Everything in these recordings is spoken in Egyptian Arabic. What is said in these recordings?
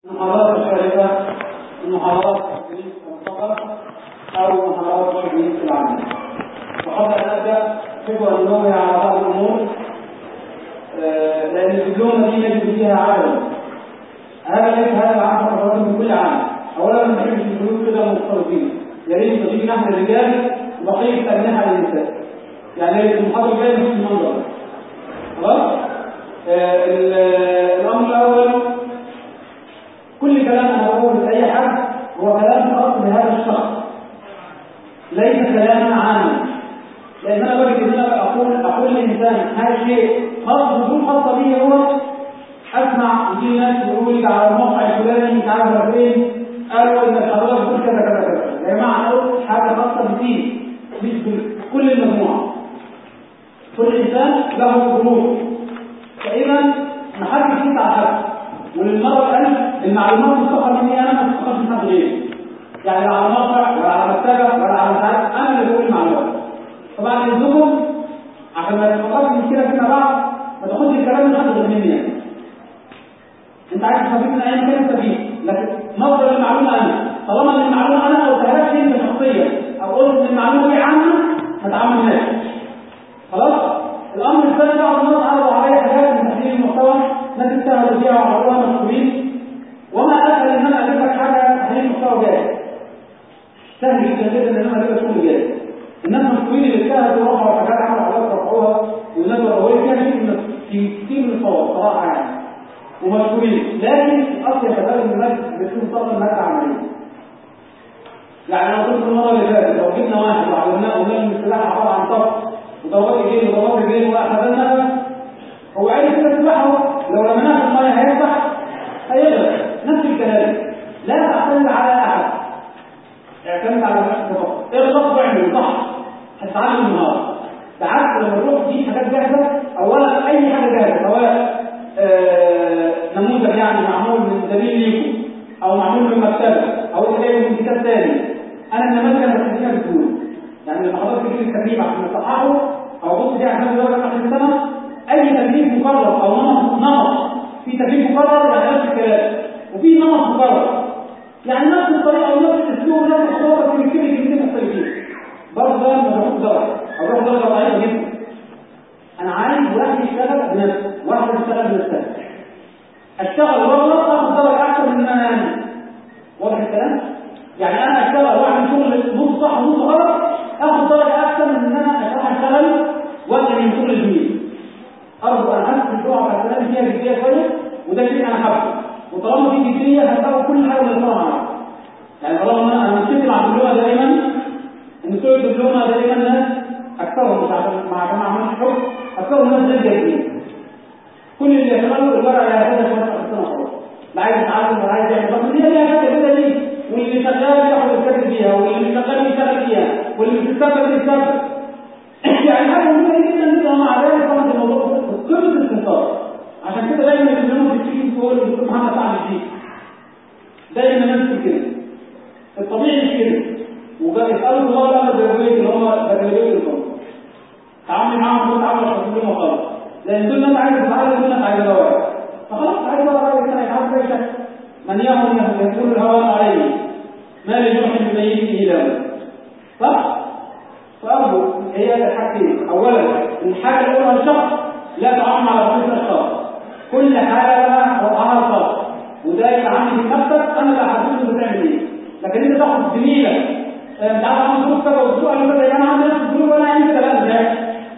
المحاضرات الشريفة المحاضرات التدريس المفضل أو محاضرات التدريس العامة وقبل أن أبدأ أحب أن أنوه على بعض الأمور آه، لأن الدبلومة دي نجد فيها عدد هذا ليس هذا العام مرات من كل عام أولا ما نحبش الجلوس كده مختلطين يا ريت تجيب نحن الرجال وبقية الأجنحة للنساء يعني المحاضرة الجاية مش المنظر خلاص آه، الأمر الأول كل كلام انا بقوله لاي حد هو كلام خاص بهذا الشخص ليس كلاما عاما لان انا بجد ان انا اقول اقول للانسان هذا شيء خاص بظروف خاصه به هو اسمع يجي ناس يقولوا لي على الموقع الفلاني مش عارف فين قالوا ان الحضاره بتقول كذا كذا كذا يا جماعه انا قلت حاجه خاصه بيه مش بكل المجموعه كل انسان له ظروف فاذا ما حدش يسعى حد وللمرة الألف المعلومات مستقر مني أنا ما تستقر من حد غيري يعني لا على موقع ولا على مكتبة ولا على ساعات أنا اللي بقول المعلومات طبعا عندكم عشان ما تفكرش من كده فيما بعد ما تاخدش الكلام من حد غير مني يعني. أنت عايز تستفيد من أي مكان تستفيد لكن مصدر المعلومة أنا طالما إن المعلومة أنا أو لكش أنت شخصيا أو قلت إن المعلومة دي عامة هتعامل معاك خلاص الأمر الثاني بعض الناس عرضوا عليا حاجات من تحليل المحتوى ناس اجتهدوا فيها وعرضوها مشهورين وما اسهل ان انا اجيب لك حاجه تحليل محتوى جاهز سهل جدا جدا ان انا اجيب لك كله جاهز الناس المشهورين اللي اجتهدوا ورفعوا حاجات عملوا حاجات رفعوها والناس الروايه فيها شيء من في كتير من الصور صراحه يعني ومشهورين لكن الاصل يتبادل من الناس بتكون طاقه الماده عمليه يعني لو قلت المره اللي فاتت لو جبنا واحد وعلمناه قلنا ان السلاح عباره عن طاقه وضربات ايدين وضربات رجلين واخذناها هو عايز كده سلاحه لو رميناه في الميه هيفتح هيغرق نفس الكلام لا تعتمد على احد اعتمد على نفسك فقط اغلط واعمل صح هتتعلم النهارده بالعكس لما تروح تجيب حاجات جاهزه اولا اي حاجه جاهزه سواء آه نموذج يعني معمول من دليل ليكم او معمول من مكتبه او انت جايبه من كتاب ثاني انا النماذج انا بستخدمها بسهوله يعني لما حضرتك تجيب التدريب عشان تصححه او بص فيه عشان درجه اخر السنه اي تكليف مكرر او نمط نمط في تكليف مكرر يعني نفس الكلام وفي نمط مكرر يعني نفس الطريقه ونفس الاسلوب ونفس الصوره في كل كلمتين مختلفين برضه ده ما باخد درجه او باخد درجه ضعيفه جدا انا عايز واحد يشتغل بنفسه واحد يشتغل بنفسه اشتغل واغلط اخد درجه احسن من انا يعني واضح الكلام يعني انا اشتغل واعمل شغل نص صح ونص غلط اخد درجه احسن من ان انا اشتغل وانا من شغل الجميل ارجو ان احس الجوع على الكلام فيها جديه شويه وده شيء انا حابه وطالما في جديه هتلاقوا كل حاجه بنطلع معاها يعني طالما انا مشيت مع الدبلومه دائما ان بتوع الدبلومه دائما ناس اكثرهم مش عشان مع جماعه عملت حكم اكثرهم ناس غير جيدين كل اللي يشتغلوا الورقه يا هذا شويه في السنه خلاص لا عايز يتعلم ولا عايز يعمل بس دي هي حاجه كده ليه واللي شغال ياخد الكاتب فيها واللي شغال يشتغل فيها واللي بتستقبل يستقبل يعني حاجه مهمه جدا جدا مع ذلك طبعا الموضوع قمه الاستنصار عشان كده دايما يكلموا في الشيء تقول الدكتور محمد سعد الشيخ دايما نفس كده الطبيعي مش كده وبقى يسالوا الله بقى البكالوريوس اللي هم بكالوريوس الفرق تعامل معاهم كل تعامل مش لهم خالص لان دول ناس عايزه تتعلم دول ناس عايزه دواء فخلاص عايز ورقه بقى كده يتعامل باي شكل من يهون يكون الهوان عليه ما لجرح بميته له صح؟ فأرجو هي الحاجتين أولا الحاجة الأولى الشخص لا تعامل على بقية الأشخاص كل حاجة لها وضعها الخاص وده يتعامل بنفسك أنا لا حدود أنت بتعمل إيه لكن أنت تاخد زميلك أنت عارف عن ظروف كذا والسوق اللي بدأ أنا عندي نفس الظروف وأنا عندي كذا لا ده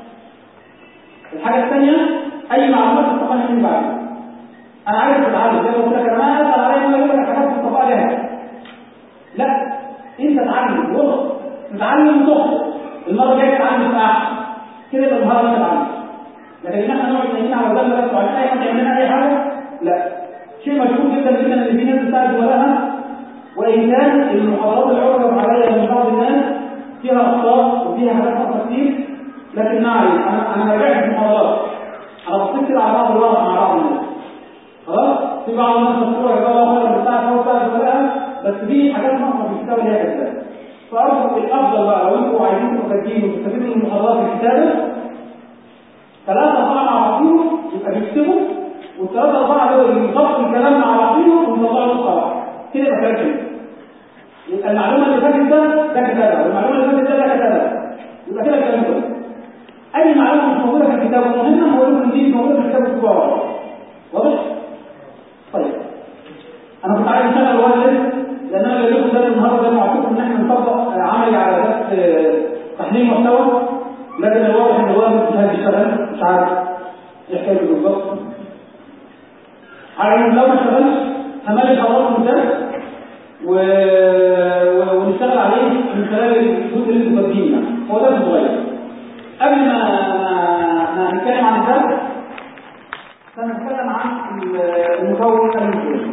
الحاجة الثانية أي معلومات تستفاد مني بعد أنا عايز أتعلم زي ما قلت لك أنا ما أسأل عليا ما يقول لك حاجات تطبق لها لا أنت تعلم وغلط تتعلم وتخطئ المره الجايه تتعلم تبقى احسن كده يبقى المهاره تتعلم لكن ان احنا نقعد نايمين على ودنا بس وعلى اي حد يعمل لنا اي حاجه لا شيء مشهور جدا جدا ان في ناس بتاعت وراها وان كان المحاضرات اللي عرضت عليا من بعض الناس فيها اخطاء وفيها حاجات خطا كتير لكن نعرف انا انا راجعت المحاضرات انا بصيت كده على بعض الورق مع بعض الناس خلاص في بعض الناس مذكوره يا جماعه خير بتاعت هو بتاعت وراها بس في حاجات ناقصه في الكتاب اللي هي كذابه فأرجو الأفضل بقى لو أنتوا عايزين تسجلوا وتستفيدوا من المحاضرات الكتابة ثلاثة أربعة مع بعضهم يبقى بيكتبوا والثلاثة أربعة دول يضغطوا الكلام مع بعضهم ويطلعوا نص كده يبقى المعلومه اللي فاتت ده ده كتابه والمعلومه اللي فاتت ده ده كتابه يبقى كده الكلام كله اي معلومه مش موجوده في الكتاب ومهمه هو لازم دي موجوده في الكتاب الكبار واضح طيب انا كنت عايز اشتغل الوالد لان انا جاي لكم ده النهارده ده معطيكم ان احنا نطبق عملي على بس تحليل محتوى لكن الواضح ان الوالد مش هيشتغل مش عارف ايه حكايته بالظبط على لو ما اشتغلش همالي خلاص ده و... و... ونشتغل عليه من خلال الجزء اللي انتوا فاضيين هو ده صغير قبل ما ما نتكلم عن الدرس سنتكلم عن المكون المثالي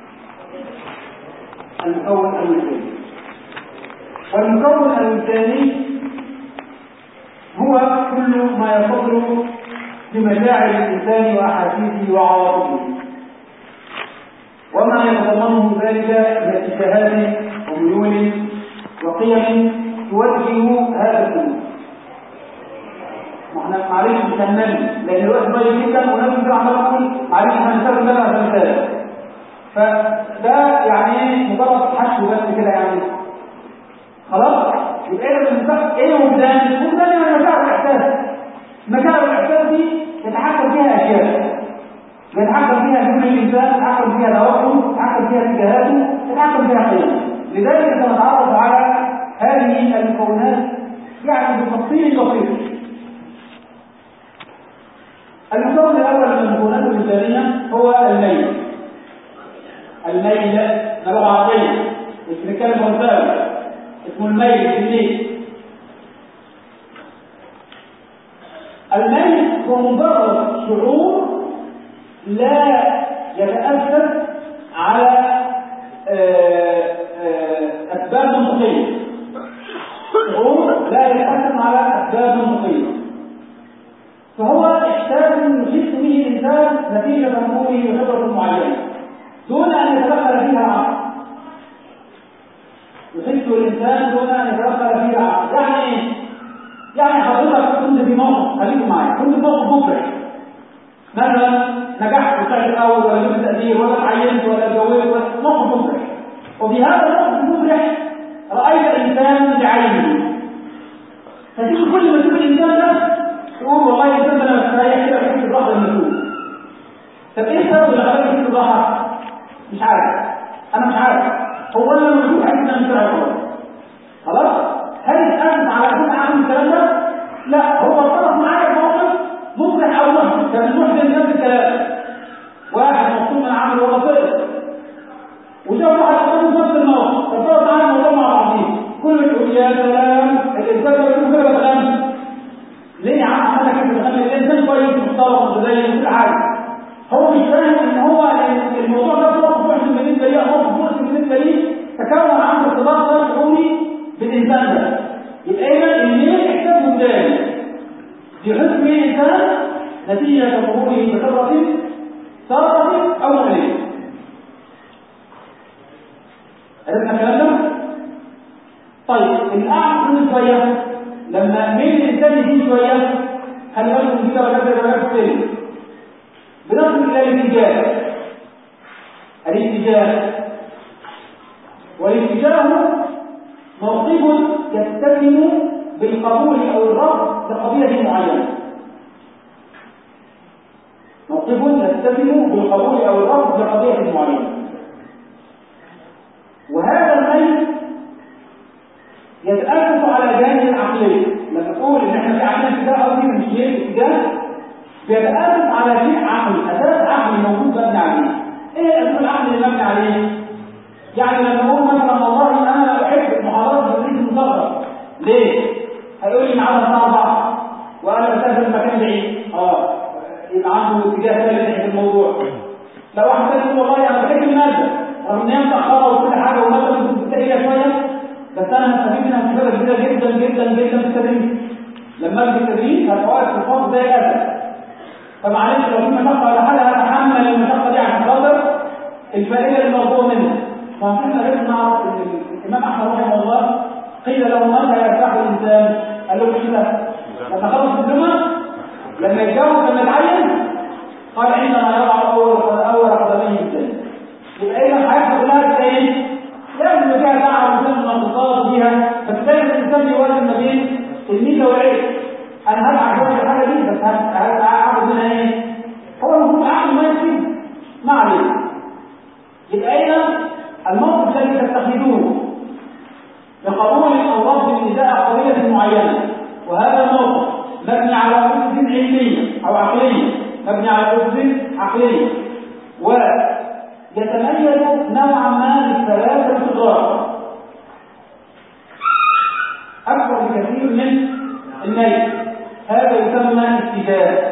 المكون المثالي والمكون المثالي هو كل ما يصدر بمشاعر الإنسان وأحاسيسه وعواطفه وما يتضمنه ذلك من اتجاهات وميول وقيم توجه هذا السلوك واحنا معلش مش هنمل لان الوقت ضيق جدا وناس كتير عمال اقول معلش احنا هنستخدم ده عشان مثال فده يعني ايه مجرد حشو بس كده يعني خلاص يبقى ايه لما ايه وجدان وجدان يعني مشاعر الاحساس مشاعر الاحساس دي يتحكم فيها اشياء يتحكم فيها جسم الانسان يتحكم فيها دوافعه يتحكم فيها اتجاهاته يتحكم فيها قيمه لذلك سنتعرف على هذه المكونات يعني بالتفصيل البسيط المكون الاول من المكونات الانسانيه هو الميل الميل ده لغه عربيه مش بنتكلم فرنساوي اسمه الميل بالليل الميل هو مجرد شعور لا يتأثر على أسباب منطقية شعور لا يتأثر على أسباب منطقية فهو إحساس يحس به الإنسان نتيجة مرور وخبرة معينة دون أن يتدخل فيها العقل يحس الإنسان دون أن يتدخل فيه العقل يعني إيه؟ يعني حضرتك كنت في موقف خليكم معايا كنت في موقف مفرح مثلا نجحت وطلعت الاول ولا جبت تقدير ولا اتعينت ولا اتجوزت ولا موقف مفرح وفي هذا الموقف المفرح رايت انسان بعينه فتيجي كل ما تشوف الانسان ده تقول والله الانسان ده انا مستريح كده في الراحه المسؤول طب ايه السبب اللي خلاك في الراحه؟ مش عارف انا مش عارف هو انا لما بشوف حاجه انا مش عارف خلاص هل اتأسف على كل عام الكلام ده؟ لا هو ارتبط معايا بموقف مفرح او محزن كان المحزن نفس الكلام واحد مبسوط من عمله وهو سقط وشاف واحد قدامه نفس الموقف ارتبط معاه الموضوع مع بعضيه كل يقول يا سلام الانسان ده يقول كده بتغني ليه يا عم عمال كده بتغني الانسان كويس محترم متدين كل حاجه هو مش فاهم ان هو الموضوع ده موقف محزن بالنسبه ليه موقف محزن بالنسبه ليه تكون عنده ارتباط شعوري بالإنسان ده يبقى إذا الليل إحساس قدامي يحس به الإنسان نتيجة مروره بخبرة سابقة أو مغنية عرفنا الكلام ده؟ طيب الأعمق من شوية لما ميل الإنسان يزيد شوية خلي بالكم دي درجات درجات السن بنصل إلى الاتجاه الاتجاه والاتجاه موقف يتسم بالقبول او الرفض لقضيه معينه موقف يتسم بالقبول او الرفض لقضيه معينه وهذا الميل يتأسس على جانب العقلية لما تقول ان احنا في عقلنا اتجاه او مش ليه اتجاه بيتأسس على شيء عقلي اساس عقلي موجود مبني عليه ايه الاساس العقلي اللي مبني عليه يعني لما اقول مثلا والله انا لا احب المحاضرات بالريد المصغر ليه؟ هيقول لي معانا الساعه 4 وانا بسافر مكان بعيد اه يبقى عنده اتجاه ثالث ناحيه الموضوع لو واحد ثاني يقول والله انا بحب الماده رغم ان هي متاخره وكل حاجه والماده ممكن تستهيلها شويه بس انا هستفيد منها استفاده كبيره جدا جدا جدا في التدريب لما اجي التدريب هبقى واقف في الفصل زي الاسد فمعلش لو في مشقه ولا حاجه هتحمل المشقه دي عشان خاطر الفائده المرجوه منها فاحنا لازم نعرف ان الامام احمد رحمه الله قيل له متى يرتاح الانسان؟ قال له كده لما خلص الجمعه لما يتجوز لما يتعين قال عندما يضع اول اول قدميه الجنه يبقى اذا حياته كلها ايه؟ لازم فيها دعوه وفيها مناقضات وفيها فبالتالي الانسان بيوازن ما بين الميزه والعيب انا هلعب في الحاجه دي بس هاخد منها ايه؟ هو المفروض عقل ما يكفي ما عليه يبقى اذا الموقف الذي تتخذوه لقبول او رفض النداء قضيه معينه وهذا الموقف مبني على اسس علميه او عقليه مبني على اسس عقليه ويتميز نوعا ما بالثلاثه الصغار اكثر بكثير من الميت هذا يسمى اتجاه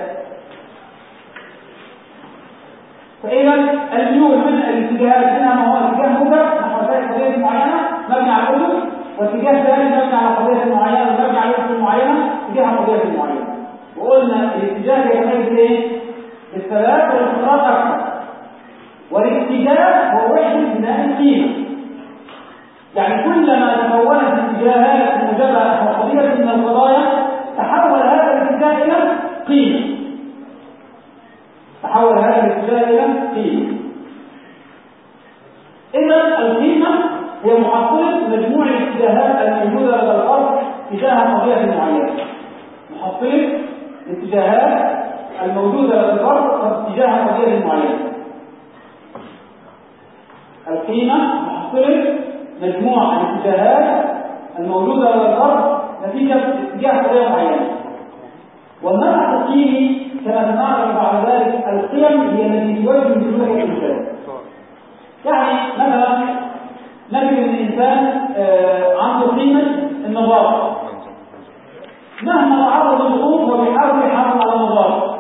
فإذا الميول من الاتجاهات منها ما هو اتجاه موجب نحو قضية معينة مبني على الأذن واتجاه ثاني مبني على قضية معينة ومبني على أذن معينة اتجاه قضية معينة وقلنا الاتجاه يتميز ايه؟ بالثلاث والاختراق أكثر والاتجاه هو وحدة بناء القيمة يعني كلما تكونت اتجاهات موجبة نحو قضية من القضايا تحول هذا الاتجاه إلى قيمة تحول هذا الاتجاه الى قيمه اذا القيمه هي محصله مجموع الاتجاهات الموجوده لدى الفرد تجاه قضيه معينه محصله الاتجاهات الموجوده لدى الفرد تجاه قضيه معينه القيمه محصله مجموع الاتجاهات الموجوده لدى الفرد نتيجه اتجاه قضيه معينه والمبحث القيمي كما سنعرف بعد ذلك القيم هي التي توجه سلوك الانسان يعني مثلا نجد ان الانسان عنده قيمه النظافه مهما تعرض للظروف هو بيحاول يحافظ على النظافه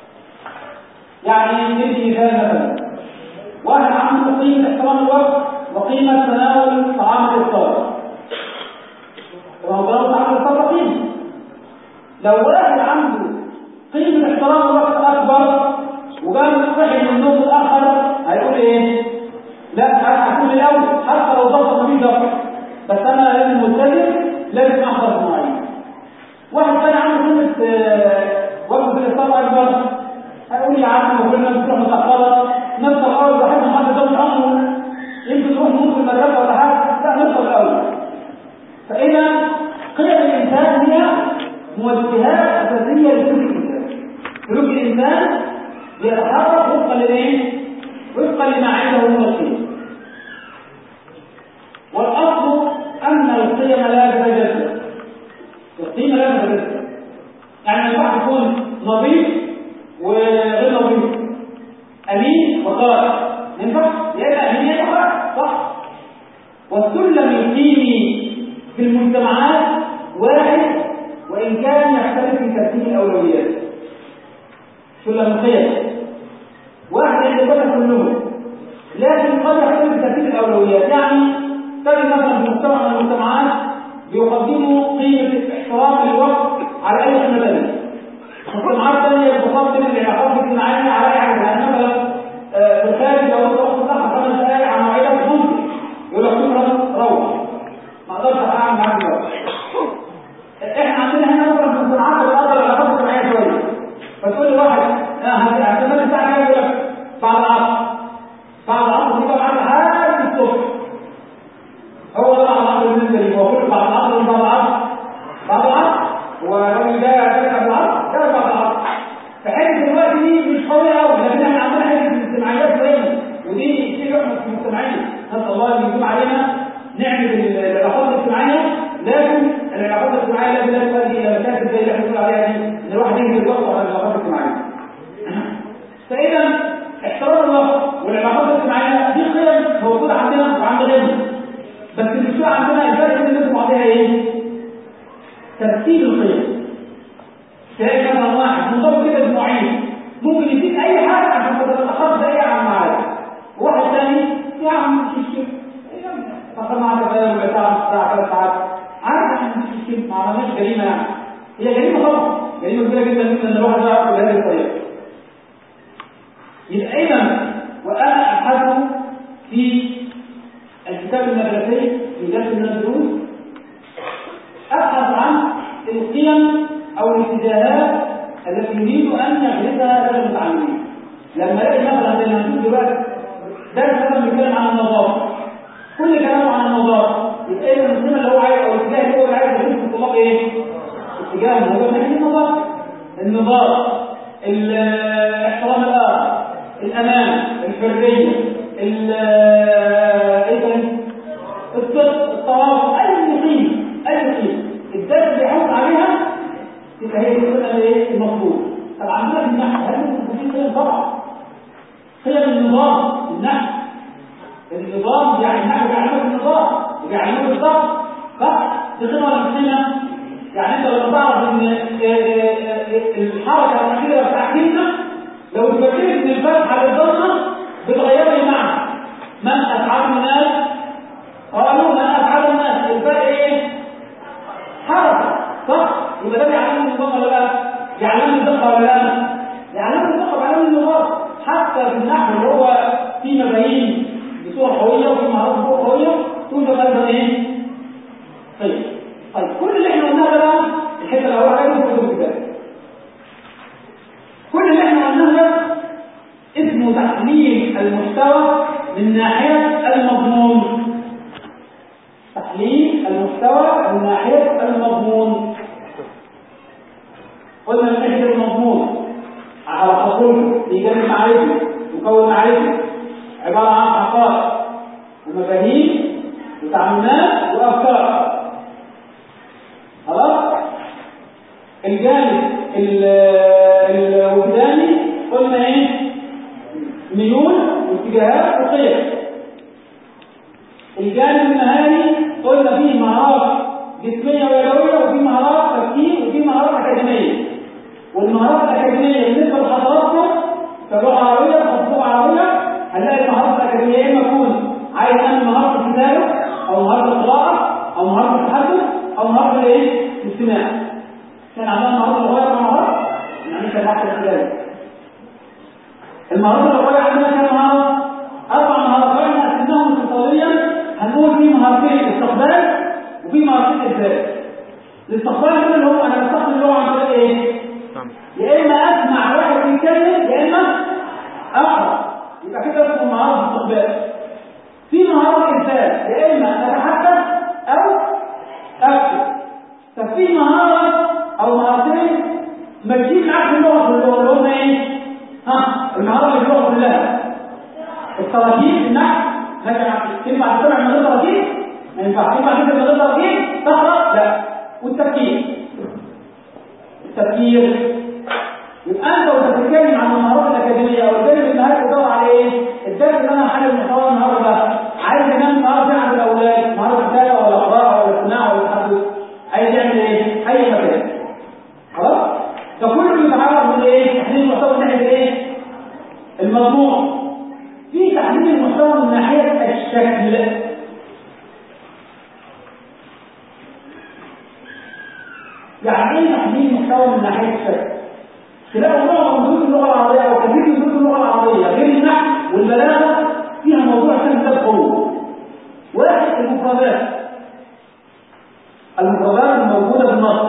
يعني ندي مثال مثلا واحد عنده قيمه احترام الوقت وقيمه تناول طعام الافطار طبعا تعامل الافطار قيمه لو واحد عنده قيمة احترام الوقت أكبر وقام صحي من النوم متأخر هيقول إيه؟ لا أنا هكون الأول حتى لو ضغط مفيش ضغط بس أنا لازم ملتزم لازم أحضر معين واحد ثاني عنده قيمة وقت الإفطار أكبر هيقول يا عم كلنا بنروح متأخرة نفطر الأول واحد من حد ده عمره يمكن تروح ممكن المدرسة ولا حاجة لا نفطر الأول فإذا قيم الإنسان هي موجهات أساسية لسلوك الإنسان سلوك الإنسان يتحرك وفقا لإيه؟ وفقا لما عنده من القيم والأصل أن القيم لا تتجدد القيمة لا تتجدد يعني الواحد يكون نظيف وغير نظيف أمين وخارج ما ينفعش يا إما أمين يا إما خارج صح والسلم القيمي في المجتمعات واحد وإن كان يختلف في ترتيب الأولويات سلم القيم واحد عند البشر كلهم لكن قد يختلف في ترتيب الأولويات يعني تجد مثلا في مجتمع من المجتمعات بيقدموا قيمة احترام الوقت على أي قيمة ثانية مجتمعات ثانية بتقدم العلاقات الاجتماعية على أي حاجة يعني مثلا في الخارج لو أنت رحت متأخر خمس دقايق على موعدك ممكن يقول لك شكرا روح ما أقدرش أتعامل معاك دلوقتي احنا عندنا هنا مثلا في الصناعات الارض العلاقات الاجتماعيه شويه فتقول لي واحد هتعمل الساعه كام يقول لك بعد العصر بعد العصر دي بقى لحد الصبح هو ده بعد العصر بالنسبه لي هو كله بعد العصر ولا بعد العصر بعد العصر هو الراجل ده بعد العصر ده بعد العصر فحته الوقت دي مش قويه قوي لكن احنا عندنا حته الاجتماعيات دايما ودي شيء يحمد في المجتمعين نسال الله ان يدوم علينا نعمه العلاقات الاجتماعيه لكن العلاقات الاجتماعيه لا تؤدي الى مشاكل زي اللي احنا بنقول عليها دي ان الواحد ينزل الوقت على العلاقات الاجتماعيه. فاذا احترام الوقت والعلاقات الاجتماعيه دي قيم موجوده عندنا وعند غيرنا. بس المشكله عندنا الفرق بين الناس وبعضها ايه؟ ترتيب القيم. تلاقي مثلا واحد منضبط كده بمواعيد ممكن يديك اي حاجه عشان ما تتاخرش اي عن معاك. وواحد ثاني يا عم مش مشكله فقط معك غير ربع ساعه ساعه ثلاث ساعات عارف احنا مش مشكله ما عملناش جريمه يعني هي جريمه طبعا جريمه كبيره جدا جدا ان الواحد يعرف بهذه الطريقه يبقى اذا وانا ابحث في الكتاب المدرسي في درس من الدروس ابحث عن القيم او الاتجاهات التي يريد ان يغرسها لدى المتعلمين لما الاقي مثلا زي ما نشوف دلوقتي درس مثلا بيتكلم عن النظافه كل كلامه عن النظافه النظام احترام الاخر الامان الحريه الصدق التواصل اي قيمه اي قيمه الدرس اللي يحط عليها تبقى هي ايه المفروض طب عندنا في النحو هل ممكن في قيم طبعا قيم النظام النحو النظام يعني النحو بيعلمك النظام بيعلمك الضبط صح دي قيمه ولا مش يعني انت لما تعرف ان الحركه الاخيره بتاعت كلمه لو اتفكرت من الفتحه للضمه بتغير المعنى من افعال الناس قالوا من افعال الناس الفرق ايه حركه صح يبقى ده بيعلمني النظام ولا لا يعلمني الدقه ولا لا يعلمني الدقه ويعلمني النظام حتى في النحو اللي هو في مفاهيم بصوره قويه وفي مهارات بصوره قويه توجد ايضا ايه طيب طيب كل اللي احنا قلناه ده بقى الحته الاولى عليه في الكتاب كل اللي احنا قلناه ده اسمه تحليل المحتوى من ناحيه المضمون تحليل المحتوى من ناحيه المضمون قلنا من ناحيه المضمون على حصول ايجاد معرفي مكون معرفي عباره عن حقائق ومفاهيم وتعليمات وافكار خلاص الجانب الوجداني قلنا ايه ميول واتجاهات وقيم الجانب المهاري قلنا فيه مهارات جسميه ويدويه وفي مهارات تفكير وفي مهارات اكاديميه والمهارات الاكاديميه بالنسبه لحضراتكم كلغه عربيه كلغه عربيه هنلاقي المهارات الاكاديميه يا اما اكون عايز اعمل مهاره الكتابه او مهاره القراءه او مهاره التحدث او مهاره الايه؟ الاستماع. كان عندنا مهاره اللغويه اربع مهارات يعني كان واحد الكتابه. المهارات اللغويه عندنا كام مهاره؟ اربع مهارات واحنا قسمناهم اقتصاديا هنقول في مهارتين استقبال وفي مهارتين ارسال. الاستقبال دول اللي هم انا بستقبل اللغه عن طريق ايه؟ يا اما اسمع واحد بيتكلم يا اما اقرا يبقى كده اسمه مهاره الاستقبال. في مهاره ارسال يا اما اتحدث او اكتب ففي مهاره او مهارتين ماشيين معاك في اللغه كلها اللي هم ايه؟ ها المهاره اللي في اللغه كلها التراكيب النحو مثلا ينفع تسمع من غير تراكيب؟ ما ينفعش ينفع تكتب من غير تراكيب؟ تقرا؟ لا والتفكير التفكير يبقى انت وانت بتتكلم عن المهارات الاكاديميه او الجانب المهاري بتدور على ايه؟ الدرس اللي انا هحل المحتوى النهارده عايز ينام مهاره عند الاولاد مهاره كتابه ولا قراءه ولا استماع ولا تحدث عايز يعمل ايه؟ اي مكان خلاص؟ ده كله بيتعرض من ايه؟ تحليل المحتوى من ناحيه ايه؟ المضمون في تحليل المحتوى من ناحيه الشكل يعني ايه تحليل المحتوى من ناحيه الشكل؟ تلاقوا معظم دروس اللغه العربيه او كثير من دروس اللغه العربيه غير النحو والبلاغه فيها موضوع ثاني ده قوه واحد المفردات المفردات الموجوده في النص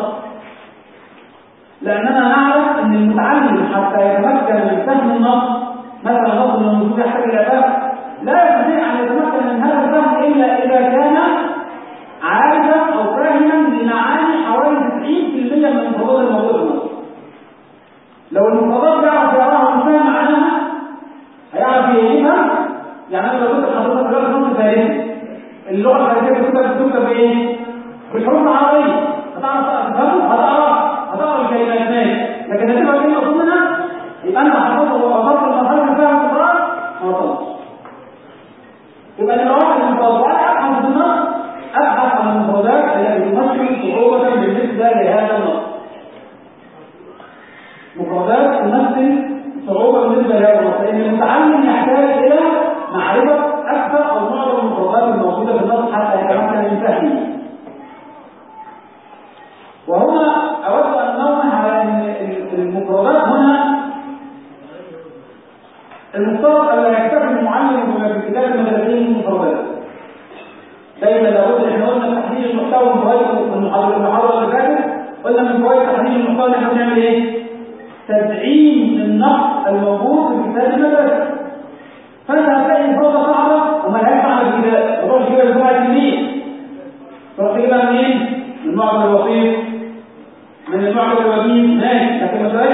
لاننا نعرف ان المتعلم حتى يتمكن من فهم النص مثلا نص من النصوص يحتاج الى فهم لا يستطيع ان يتمكن من هذا الفهم الا اذا كان عارفا او فاهما لمعاني حوالي 90% من المفردات الموجوده في النص لو المفردات يعرف يقراها ويفهم معناها هيعرف يفهم يعني انا لو قلت لحضرتك دلوقتي نص فارسي اللغه الفارسيه بتكتب بتكتب بايه؟ بالحروف العربيه هتعرف تفهمه هتقرا هتقرا الكلمات ماشي لكن هتبقى كلمه مقصود منها يبقى انت حضرتك وصلت لمرحله من فهم القران ما وصلتش يبقى اللي واحد المفردات ابحث في النص ابحث عن المفردات التي تمثل صعوبه بالنسبه لهذا النص مفردات تمثل صعوبة بالنسبة لهذا لأن المتعلم يحتاج إلى معرفة أكثر أو معظم المفردات الموجودة في النص حتى يتمكن من فهمه. وهنا أود أن نوضح على أن المفردات هنا المفترض أن لا يكتفي المعلم بما في الكتاب المدرسي من المفردات. دايما لابد احنا قلنا تحليل المحتوى من فوائد المحاضرة المحاضرة اللي فاتت قلنا من فوائد تحليل المحتوى ان احنا بنعمل ايه؟ تدعيم النقص الموجود في الكتاب المدرسي فانت هتلاقي فرصه صعبه وملهاش معنى بالكتاب تروح تجيبها بسرعه منين؟ تروح تجيبها منين؟ من المعجم الوسيط من المعجم الوجيز ماشي لكن ما تلاقيش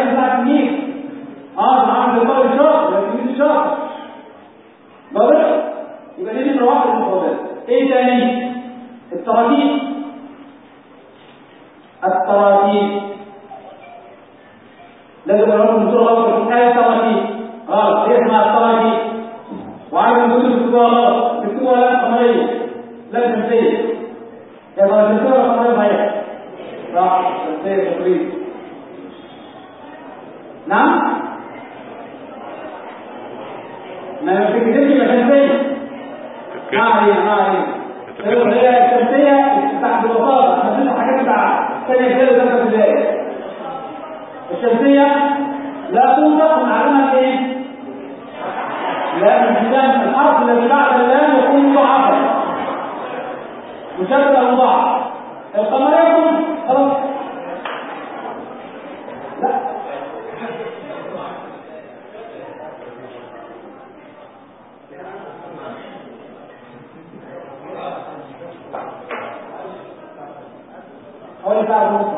يبقى دي نمره واحد المفردات ايه تاني التراكيب التراكيب لازم اقول لكم بصوره غلط في ايه تراكيب غلط هي اسمها التراكيب وعارف ان كل بتكتبوها غلط بتكتبوها لا قمريه لا شمسيه يا ترى شمسيه ولا قمريه صحيح صح شمسيه تقريبا نعم ما بتكتبش يبقى شمسيه ما علينا ما علينا هي الشمسيه بتاعت البساطه احنا بنشوف حاجات بتاع ثانيه ابتدائي وثالثه ابتدائي الشمسيه لا توصف ونعلمها بايه؟ لا من الشمس الحرف الذي بعد اللام يكون مضاعفا مشدد او مضاعف القمريه يكون خلاص لا حوالي ساعة ونص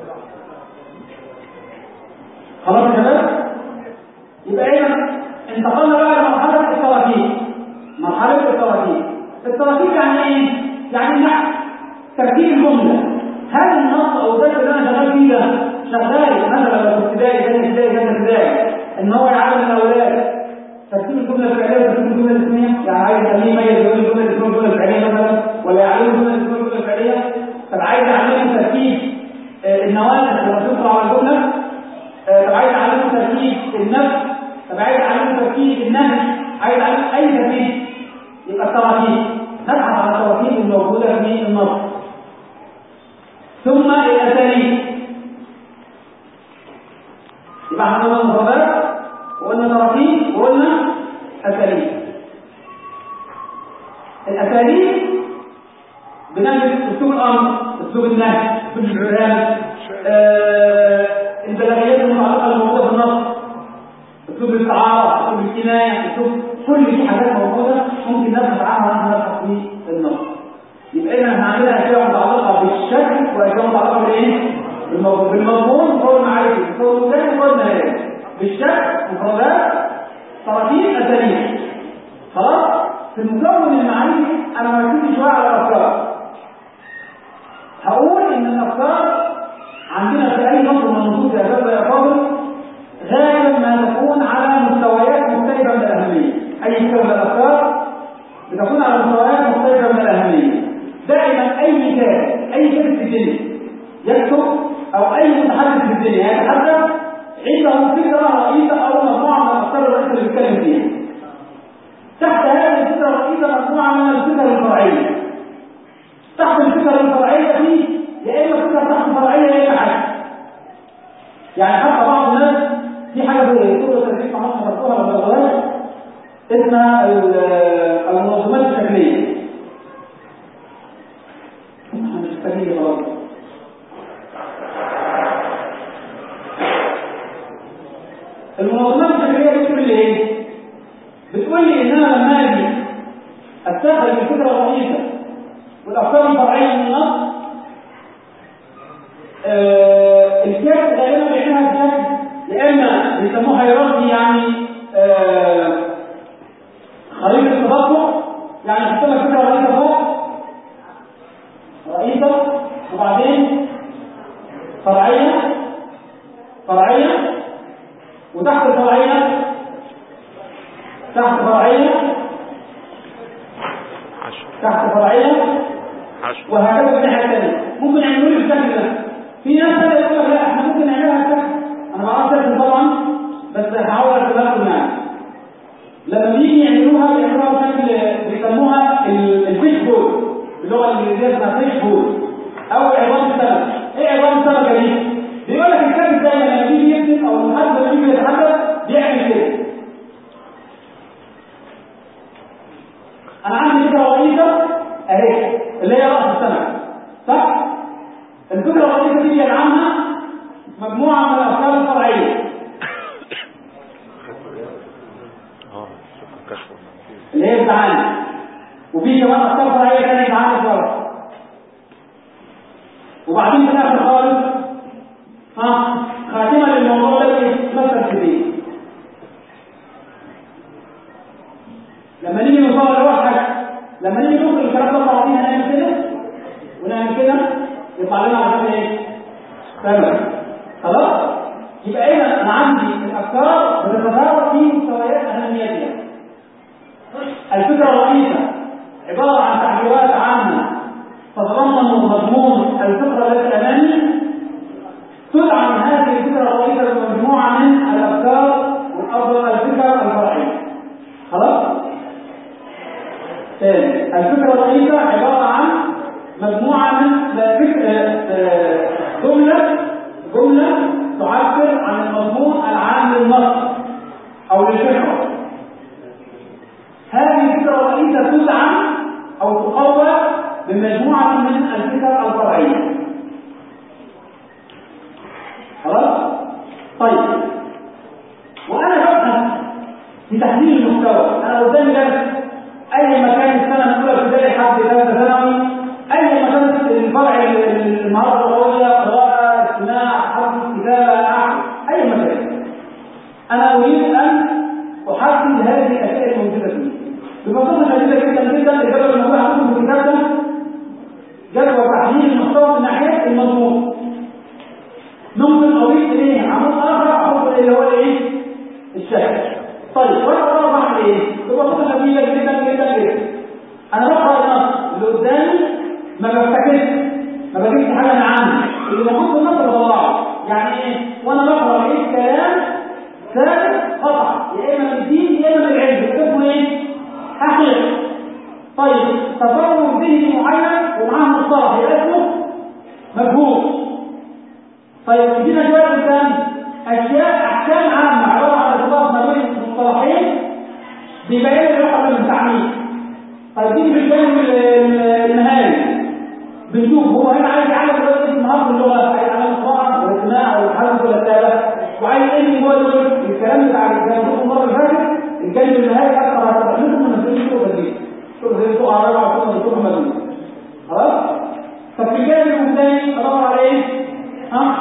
خلاص يا شباب يبقى اذا انتقلنا بقى لمرحلة التراكيب مرحلة التراكيب التراكيب يعني ايه؟ يعني نحو تركيب الجملة هل النص او الدرس اللي انا شغال فيه ده شغال مثلا لو في ابتدائي ثاني ابتدائي ثالث ابتدائي ان هو يعلم الاولاد ترتيب الجمله الفعليه وترتيب الجمله الاسميه يعني عايز يخليه يميز بين الجمله الاسميه والجمله الفعليه مثلا ولا يعلمه الجمله الاسميه والجمله الفعليه طب عايز يعلمه ترتيب آه، النواسخ لما تدخل على الجمله آه، طب عايز يعلمه ترتيب النفس طب عايز يعلمه ترتيب النهي عايز يعلمه اي ترتيب يبقى التراكيب نبحث عن التراكيب الموجوده في النص ثم الاساليب يبقى احنا قلنا مفردات وقلنا تراكيب وقلنا اساليب الاساليب بنجد اسلوب الامر اسلوب النهي اسلوب الاستفهام آه البلاغيات المتعلقه بالموضوع في النص اسلوب الاستعاره اسلوب الكنايه اسلوب كل دي حاجات موجوده ممكن نبحث عنها ونحن نبحث في النص يبقى اذا احنا عندنا اشياء متعلقه بالشكل واشياء متعلقه بالايه؟ بالمضمون بالمضمون فهو المعرفي فهو المكان فهو المنهج بالشكل مفردات تراكيب اساليب خلاص في المكون المعرفي انا مركز شويه على الافكار هقول ان الافكار عندنا في اي نص من النصوص يا شباب يا فاضل غالبا ما تكون على مستويات مختلفه من الاهميه اي فكره من الافكار بتكون على مستويات مختلفه من الاهميه دائما اي كاتب اي كاتب في الدنيا يكتب او اي متحدث في الدنيا يتحدث عنده فكره رئيسه او مجموعه من الافكار الرئيسه اللي بيتكلم فيها تحت هذه الفكره الرئيسه مجموعه من الفكر الفرعيه تحت الفكر الفرعيه دي يا اما فكره تحت فرعيه يا اما عكس يعني حتى بعض الناس في حاجه في سوره التدريس محمد حفظوها لما بلغوهاش اسمها المنظمات الشكليه مش الشكليه خلاص المنظمات الشكليه بتقول لي ايه؟ بتقول لي ان انا لما اجي استخرج الفكره الرئيسه والافكار الفرعيه من النص آه الكاتب غالبا بيعملها بشكل يا اما بيسموه هيراركي يعني آه خريطه تدفق يعني يحط لك فكره رئيسه فوق رئيسه وبعدين فرعيه فرعيه وتحت الفرعيه تحت فرعيه تحت فرعيه وهكذا في الناحيه الثانيه ممكن يعملوا لي بالشكل ده في ناس ثانيه يقول لك لا احنا ممكن نعملها بشكل انا ما اعرفش ارسم طبعا بس هحاول ارسمها لكم يعني لما بيجي يعملوها بيعملوها بشكل بيسموها الفيش بول باللغه الانجليزيه اسمها فيش بول او عظام السمك ايه عظام السمكه دي؟ بيقول لك الكاتب دايما لما بيجي يكتب او المحدث لما بيجي يتحدث بيعمل كده انا عندي فكره رئيسه اهي اللي هي راس السمك صح؟ الفكره الرئيسه دي يدعمها مجموعه من الافكار الفرعيه اللي هي بتعاني وفي كمان افكار فرعيه ثانيه بتعاني شويه وبعدين في الاخر خالص ها خاتمه للموضوع ده يتمثل في ايه؟ لما نيجي نوصل للوحش بعضينا نعمل كده ونعمل كده يطلع لنا عشان ايه؟ تمام خلاص؟ يبقى اذا انا عندي الافكار بتتفاوت في مستويات اهميتها الفكره الرئيسه عباره عن تعبيرات عامه تتضمن مضمون الفكره التي امامي تدعم هذه الفكره الرئيسه بمجموعه من الافكار والافضل الفكره الفرعيه خلاص؟ ثاني الفكره الرئيسه عباره عن مجموعه من جمله جمله تعبر عن المضمون العام للنص او للفكره هذه الفكره الرئيسه تدعم او تقوى بمجموعه من الفكر الفرعيه خلاص طيب وانا ببحث في تحليل المحتوى انا قدامي درس اي مكان السنه الاولى ابتدائي لحد ثالثه ثانوي اي مكان الفرع المهاره اللغويه قراءه استماع حفظ كتابه نحو اي مكان انا اريد ان احدد هذه الاشياء الموجوده فيه ببساطه شديده جدا جدا الجدول الموجود عندكم في الكتاب ده جدول تحليل المحتوى من ناحيه المضمون ممكن اضيف اليه عمود اخر احط اللي هو الايه الشكل طيب وانا بقرا بعمل ايه ببساطه شديده جدا جدا جدا انا بقرا النص اللي قدامي ما بفتكرش ما بجيبش حاجه من عندي اللي موجود في النص بطلعه يعني ايه وانا بقرا لقيت كلام ثابت قطع يا اما من الدين يا اما من العلم اسمه ايه حقيقه طيب تصور ذهني معين ومعاه مصطلح يبقى اسمه مفهوم طيب ادينا شويه قدام اشياء احكام عامه عباره عن ارتباط ما بين مصطلحين بيبين العلاقه بين التعميم طيب دي في الجانب النهائي بنشوف هو هنا عايز يعلم دلوقتي مهاره اللغه عايز يعلم القراءه والاستماع والحفظ والكتابه وعايز ايه هو الكلام بتاع الجانب المره اللي فاتت الجانب النهائي اكثر هتبقى لكم من الدنيا شوف دي شوف زي سوق عربي وشوف دكتور محمد خلاص طب في الجانب الثاني ادور على ايه؟ ها؟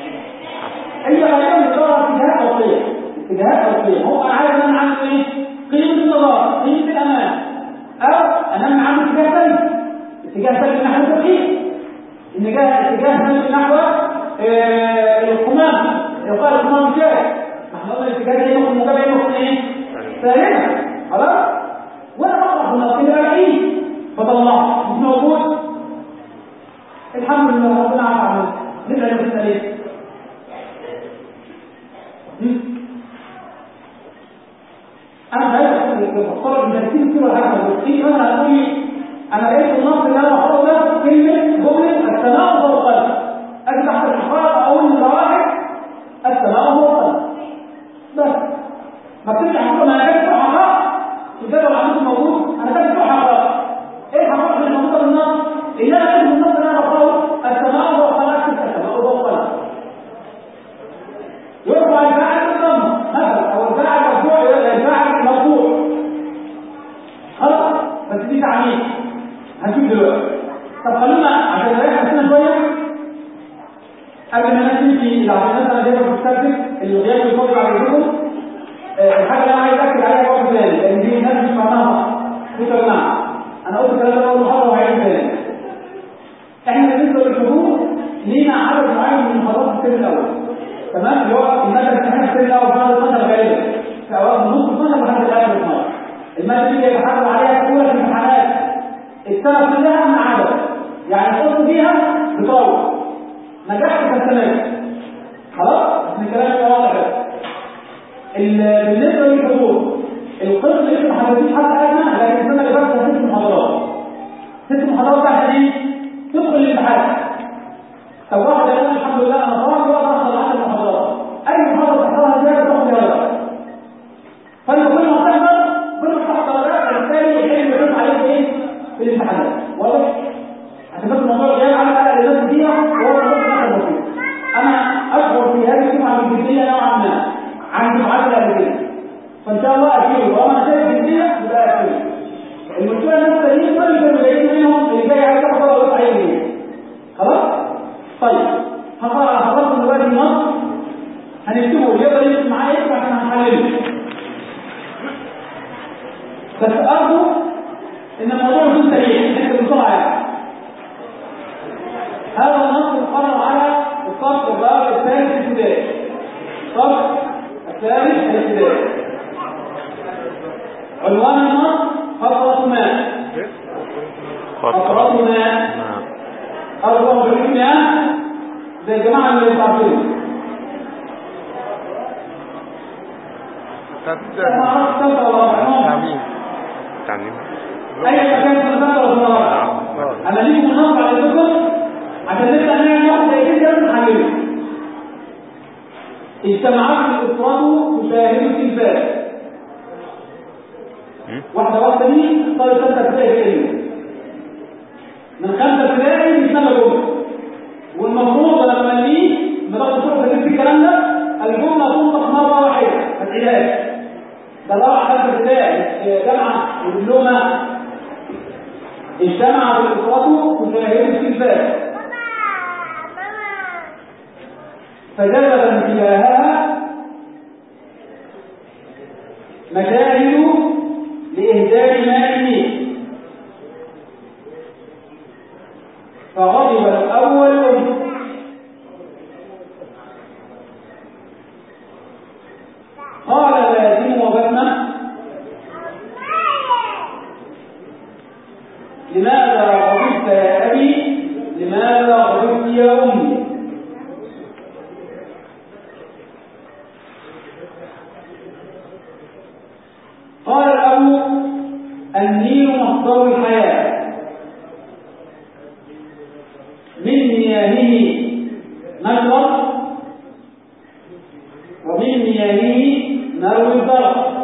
هي غالبا بتدور اتجاهات او قيم اتجاهات او قيم هو انا عايز انا عنده ايه؟ قيمه النظام قيمه الامان او انمي عنده اتجاه ثاني اتجاه ثاني نحو التوحيد اتجاه اتجاه ثاني نحو القمام يقال القمام الشارع احنا قلنا الاتجاه ده يمكن مجابه يمكن ايه؟ ثالثا خلاص؟ وانا بقرا في النص كده الاقيه فطلعه مش موجود الحمد لله ربنا عفى عنه ندعي نفسنا ليه؟ انا عايز بختار من ترتيب كل حاجه بس انا هتقول لي انا لقيت النص اللي انا بحطه ده كلمه جمله التناقض والقلب اجي تحت الحقائق اقول لواحد التناقض والقلب بس ما بتفتح حقائق ما انا كاتب حقائق الجدول عندكم موجود انا كاتب حقائق ايه الحقائق اللي موجوده في النص اللي انا كاتب النص اللي انا بقراه التناقض والقلب التناقض والقلب يرفع الفاعل بالضمه مثلا او الفاعل مرفوع الفاعل مرفوع خلاص بس دي تعميم هنشوف دلوقتي طب خلونا عشان نريح نفسنا شويه قبل ما نمشي العمليات انا جايبها في السبت الغياب الفاضي بعد كده الحاجه اللي انا عايز اكد عليها برضه تاني لان دي الناس مش فاهمها بصوا يا جماعه انا قلت الكلام ده اول محاضره وهعيد تاني احنا بالنسبه للحضور لينا عدد معين من محاضرات الترم الاول تمام اللي هو الماده الامتحان الترم الاول بعد 12 غالبا في اوقات من نص 12 لحد الاخر 12 الماده دي بيتحدد عليها اولى الامتحانات السنه كلها من عدد يعني تحط فيها بطول نجحت فاستمر خلاص بس الكلام يبقى واضح بالنسبه للحضور القسم اللي ما حددتش حتى ادنى لكن السنه اللي فاتت ست محاضرات ست محاضرات عشان ايه؟ تدخل الامتحان طب واحد يقول الحمد لله انا طبعا بقدر احضر 10 محاضرات اي محاضره تحضرها زياده تاخد درجات فانت كل ما تحضر كل ما تحضر درجات بالتالي العلم يحط عليك ايه؟ في الامتحانات واضح؟ عشان بس الموضوع جاي على على الناس فيها وهو الموضوع بسيط انا اشعر في هذه الجمعه بالجديه نوعا ما عندي معادله قبل كده فان شاء الله اكيد وانا شايف جديه يبقى اكيد المشكله الناس التانيين كل اللي كانوا جايين منهم اللي جاي عايز يحضر ويقطع عينيه خلاص؟ طيب هقرا حضرتك دلوقتي أقراطنا نعم أربعة وعشرين زي الجماعة اللي يتعرفون ما أعرفش تبقى الله عنهم تعليم أي مكان في الزمن ولا الله أنا ليكم مناظرة على الذكر عشان نبدأ نعمل واحدة زي كده نحلله اجتماعات الإفراد تشاهد التلفاز مم. واحدة واحدة دي اختار ستة ابتدائي كده من خمسة ابتدائي مش نبقى جملة والمفروض لما نليه نبقى صورة في الكلام ده الجملة تنطق مرة واحدة ما تعيدهاش ده طبعا خمسة ابتدائي مش جامعة ودبلومة اجتمع الأسرة تشاهد التلفاز فجذب انتباهها مشاهد لإهدار ماء النيل فغضب الأول أم قال لازم وبسمة لماذا غضبت يا أبي لماذا غضبت يا أمي قال الأب النيل مصدر الحياة من مياهه نشرب ومن مياهه نروي البرد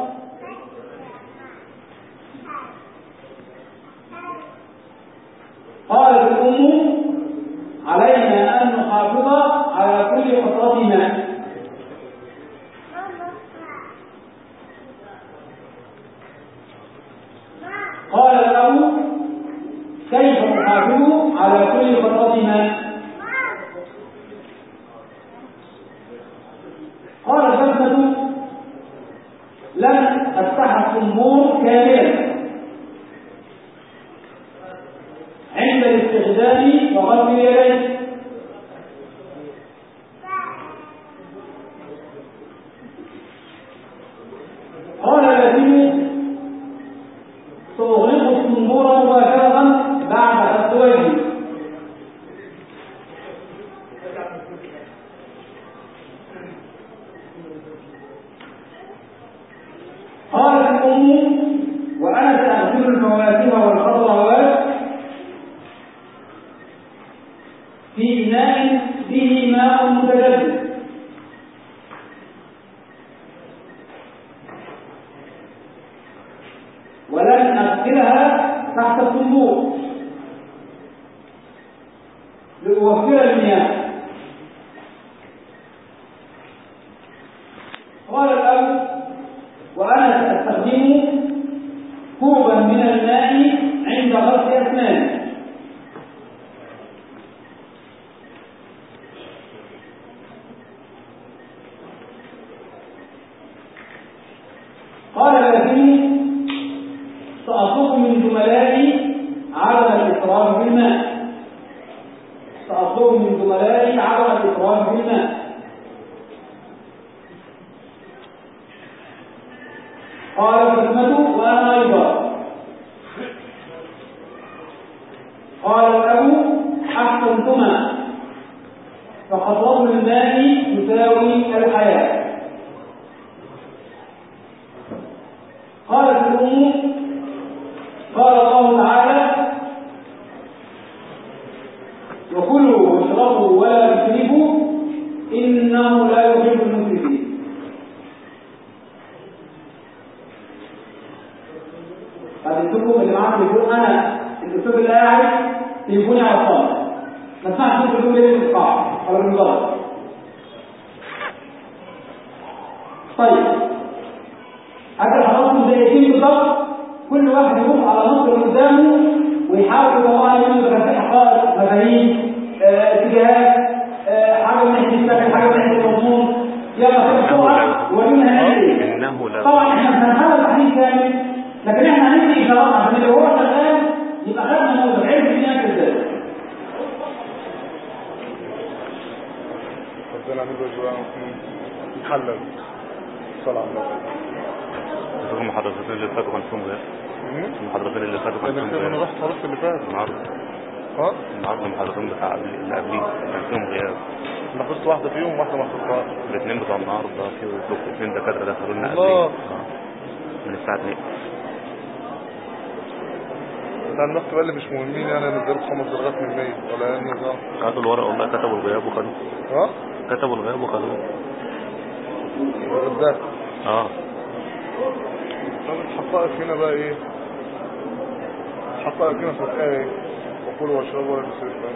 قالت الأم علينا أن نحافظ على كل قطرة ماء قال الأب كيف نحافظ على كل قطرة ماء قال الفتنة لن أفتح الصنبور كاملا عند الاستخدام وغسل اليدين قال الذي تغلق الصنبور مباشرة بعد غسل وجهه قالت الأم وأنا سأغسل الفواكه والخضروات في إناء به ماء متجدد ولن أغسلها تحت الصندوق لأوفر المياه قال الأب وأنا سأستخدم كوبا من الماء عند غسل أسناني قال الذي سأطلب من زملائي عدم الإسراف بالماء سأطلب من زملائي عدم الإسراف بالماء قال الحكمة وأنا أيضا قال الأب أحسنتما فخطوة الماء تساوي الحياة قالت الأم قال الله تعالى وكلوا واشربوا ولا تسرفوا إنه لا يحب المسرفين فالدكتور اللي معاك بيقول انا الدكتور اللي قاعد تليفوني على الصالح ما تسمعش انت بتقول ايه في القاعه او المدرج طيب اجل حضراتكم دقيقتين بالضبط كل واحد يبص على النص اللي قدامه ويحاول يطلع لي منه كان في حقائق مفاهيم آه، اتجاهات آه، حاجه من ناحيه الشكل حاجه من ناحيه المضمون يلا كده بسرعه ورينا هنعمل ايه إنه لا طبعا احنا مش هنحاول تحليل كامل لكن احنا هندي اشارات عشان اللي هو شغال يبقى خدنا نموذج عرف الدنيا ازاي ربنا نعمل له جوان نحلل صلاة على النبي تفهم حضرتك جلسات وخمسون غير المحاضرتين اللي فاتوا كان انا فيهم انا غياب رحت خلاص اللي فات النهارده ها النهارده المحاضرتين بتاع قبل- اللي قبليه كان فيهم غياب انا حفظت واحده فيهم واحده ما حفظتهاش الاثنين بتوع النهارده في دكتور اثنين دكاتره دخلوا لنا الله. قبليه آه. من الساعه 2 بتاع النص بقى اللي مش مهمين يعني انا نزلت خمس درجات من 100 ولا ايه النظام خدوا الورق والله كتبوا الغياب وخدوه ها كتبوا الغياب وخدوه ده اه طب الحقائق هنا بقى ايه الحقائق هنا في الايه وكلوا واشربوا ولا تسرفوا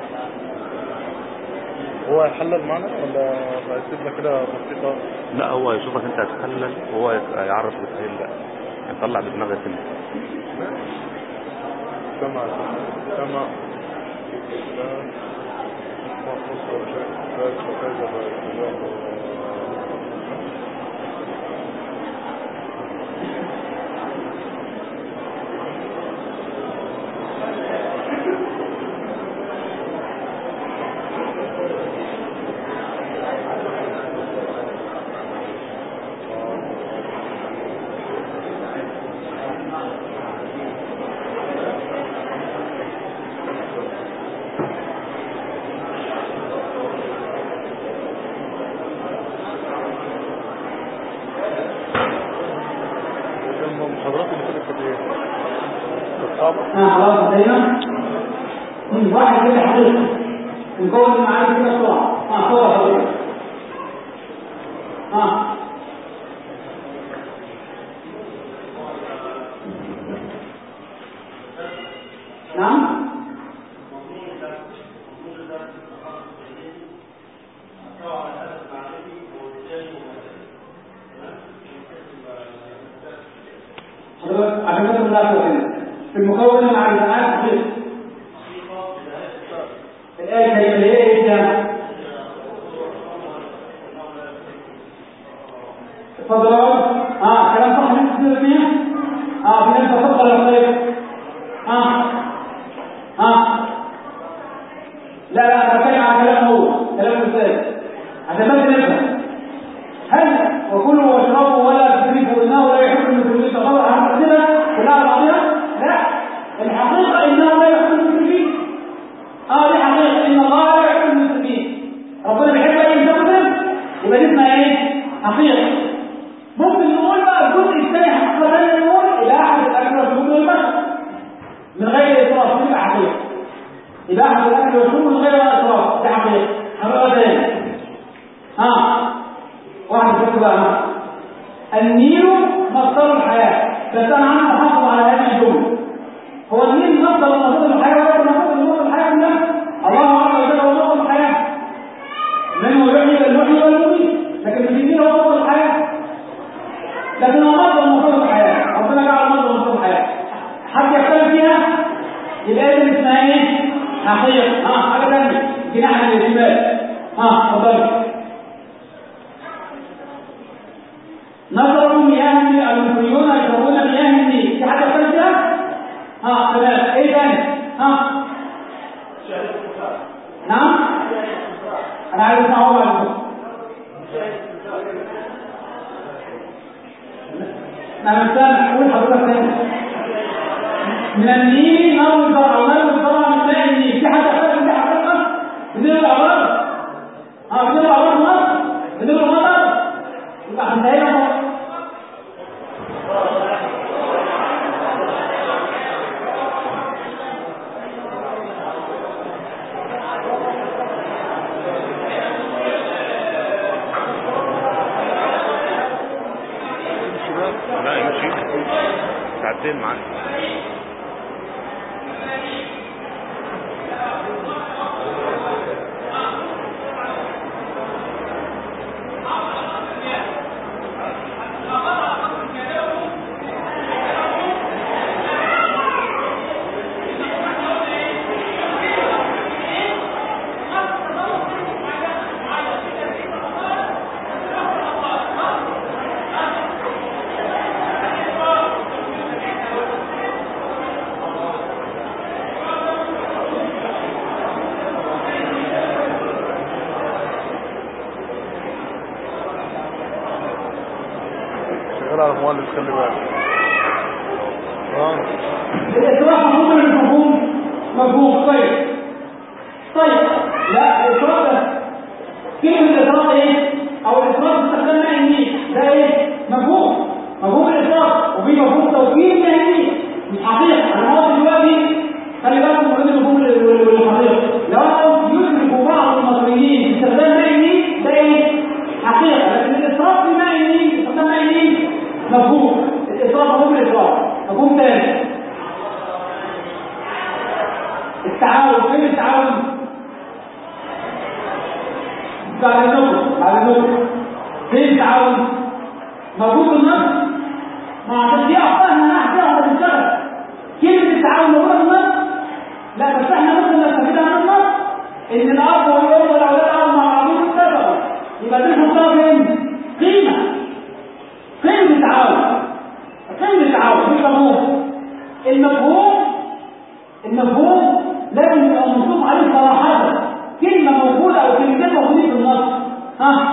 هو هيحلل معانا ولا هيسيبنا كده بسيطة لا هو يشوفك انت هتحلل وهو يعرف بتحلل لا يطلع بدماغك انت سمع سمع لا ما خص ولا شيء ذلك وكذا باتجاه لما المحاضرات اللي فاتت كانت ايه؟ كانت صعبة ها خلاص انتهينا مم، واحد كده حقيقي نكون المعارف كده بسرعه ها صوره حضرتك ها نعم حضرتك عشان كده بنلاحظ هنا في المكون مع الجماعات حقيقي الآية الكريمة اللي هي ايه ده؟ اتفضل يا رب. اه كلام صح من كتير اثنين اه في ناس تفضل يا طيب اه اه لا لا انا بتكلم عن كلام هو كلام ازاي عشان بس نفهم هل وكلوا واشربوا ولا تسرفوا انه لا يحب المسلمين تغضى عن كده كلها على بعضها لا الحقيقه انه لا يحب المسلمين اه دي حقيقه ان الله لا يحب المسلمين ربنا بيحب اي مسلم يبقى دي اسمها ايه حقيقه ممكن نقول بقى الجزء الثاني حقيقه ثانيه نقول الى احد الاكل والشرب والمشي من غير اسراف دي تبقى حقيقه يبقى احد الاكل والشرب من غير اسراف دي حقيقه حقيقه ثانيه ها واحد يقول بقى النيل مصدر الحياة بس أنا عندي تحفظ على هذه الجملة هو النيل مصدر مصدر الحياة ولا مصدر مصدر الحياة كلها الله عز وجل هو مصدر الحياة منه يحيي المحيي والمميت لكن في النيل هو مصدر الحياة لكن هو مصدر مصدر الحياة ربنا جعل مصدر مصدر الحياة حد يختلف فيها يبقى إذن اسمها إيه؟ حقيقة ها حاجة ثانية جناح الشمال ها اتفضلي نظروا مياه المصريون يشربون مياه النيل في حاجه ثالثه ها تمام ايه تاني ها نعم انا عايز اسمعه بعد كده انا مش سامع قول حضرتك تاني من النيل نروي زرعنا طبعا من ماء النيل في حاجه ثالثه في حقيقه بنقول الامراض ها بنقول الامراض مصر بنقول المطر يبقى انتهينا لا يمشي ساعتين معاك شغال على مهندس خلي بالك اه مفهوم طيب طيب لا الإفراد ده كلمة الإفراد إيه؟ أو الإفراد استخدمنا إني ده إيه؟ مفهوم مفهوم الإفراد وفي مفهوم توكيد يعني مش حقيقة أنا واقف دلوقتي خلي بالكم من المفهوم والحقيقة لو أنا يدرك بعض المصريين باستخدام معنى ده إيه؟ حقيقة لكن الإفراد في معنى استخدام معنى مفهوم الإفراد مفهوم الإفراد مفهوم ثاني التعاون فين التعاون بعد النقطة بعد النقطة فين التعاون موجود في النص ما عشان دي أخطاء إن أنا أحكيها وأنت بتشتغل كلمة التعاون موجودة في النص لا بس إحنا ممكن نستفيد عن النص إن الأب والأم والأولاد قعدوا مع بعضهم اتفقوا يبقى دي نحطها فين؟ قيمة قيمة التعاون قيمة التعاون مش مفهوم المفهوم المفهوم لازم يبقى منصوب عليه صراحة كلمة موجودة أو كلمتين موجودين في النص ها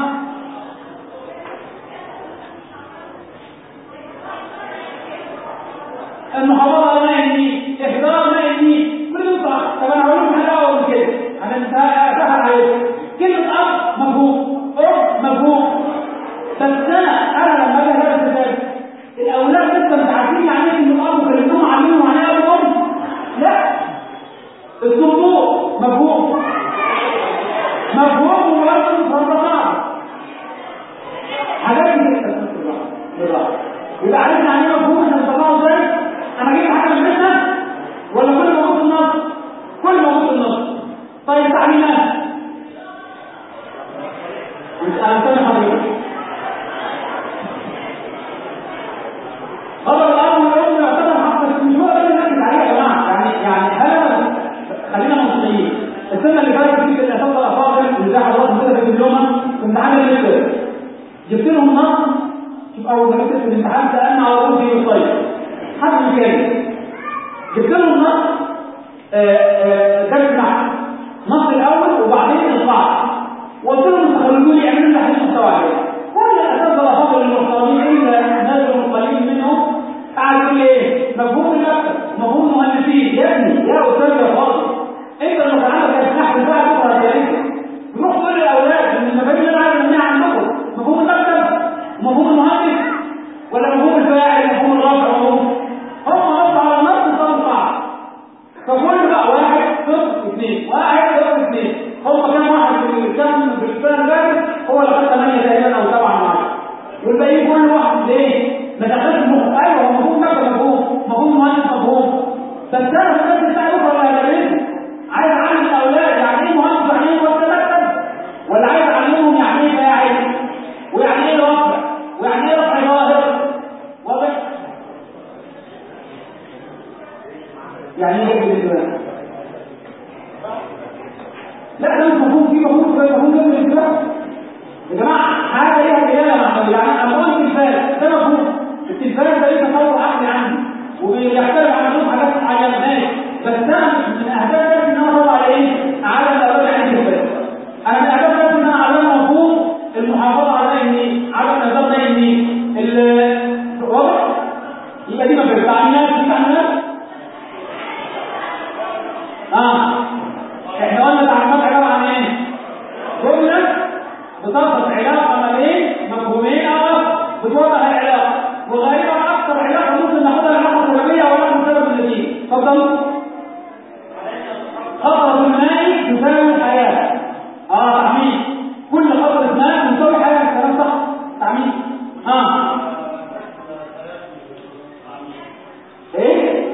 المحاضرة ما يهدي إحضار ما يهدي كل يطلع طب أنا أقول لكم حاجة أول من كده أنا سهل عليكم كلمة أب مفهوم أم مفهوم بس أنا أنا لما أجي أدرس ذلك الأولاد لسه مش عارفين يعني إيه إن الأب كلمتهم علمهم يعني إيه أب وأم لا الصندوق مفهوم مفهوم ومرتب فرضان حاجات كده بالراحه يبقى عرفنا يعني ايه مفهوم احنا بنطلعه ازاي انا جبت حاجه من مثلا ولا كل موجود في النص كل موجود في النص طيب تعليمات انا سامع حضرتك خبر الاب والام يعتبر حق بس مش هو ده اللي نركز عليه يا جماعه يعني يعني هل خلينا منطقيين السنه اللي فاتت في الاساتذه الافاضل اللي زي حضراتكم كده في الدبلومه كنت عامل كده جبت لهم نص شوف اول ما جبت في الامتحان سالنا على طول في الصيف حد من كده جبت لهم نص درس نحو نص الاول وبعدين القاعده وقلت لهم تخرجوا لي اعملوا لي حديث محتوى عليه كل الاساتذه الافاضل المحترمين الا نازل قليل منهم قاعد يقول لي ايه مفهوم المكتب مفهوم المهندسين يا ابني يا استاذ يا فاضل انت لو كان عندك نحو بقى بكره هتلاقيك روح قول للاولاد ان المفاهيم اللي انا عايز انميها عندكم مفهوم المكتب ومفهوم المهندس ولا مفهوم الفاعل مفهوم الرافع مفهوم هم نص على نص صار صعب فكل بقى واحد صفر اثنين واحد صفر اثنين هم كام واحد في الكام في السنه اللي هو اللي خد 8 تقريبا او 7 معاه والباقيين كل واحد ليه؟ ما دخلش مخ ايوه هو مفهوم مكتب مفهوم مفهوم مهندس مفهوم بس انا في الناس بتاعي بكره ولا هدرسه عايز اعلم الاولاد يعني ايه مهندس يعني ايه مكتب ولا عايز اعلمهم يعني ايه فاعل ويعني ايه رفع ويعني ايه رفع ظاهر واضح يعني ايه بالنسبه لا ده مش مفهوم في مفهوم في مفهوم ده بالنسبه يا جماعه حاجه ليها دلاله معنويه يعني انا بقول التلفاز ده مفهوم التلفاز ده ليه تصور عقلي عندي وبيختلف عن عندهم حاجات معينه ماشي بس انا من اهداف ذاتي ان انا اطلع على ايه؟ على الاولاد عن التلفاز انا من اهداف ذاتي ان انا اعلم مفهوم المحافظه على اني على النظام ده اني واضح؟ يبقى دي ما بتعملناش دي تعملناش اه احنا قلنا تعليمات عباره عن ايه؟ جمله بتربط علاقه ما بين مفهومين او بتوضح العلاقه وغالبا اكثر علاقه ممكن ناخدها علاقه سببيه او علاقه سبب النتيجه اتفضل خطر الماء تساوي الحياه اه تعميم كل خطر ماء تساوي حياه كلام صح تعميم اه ايه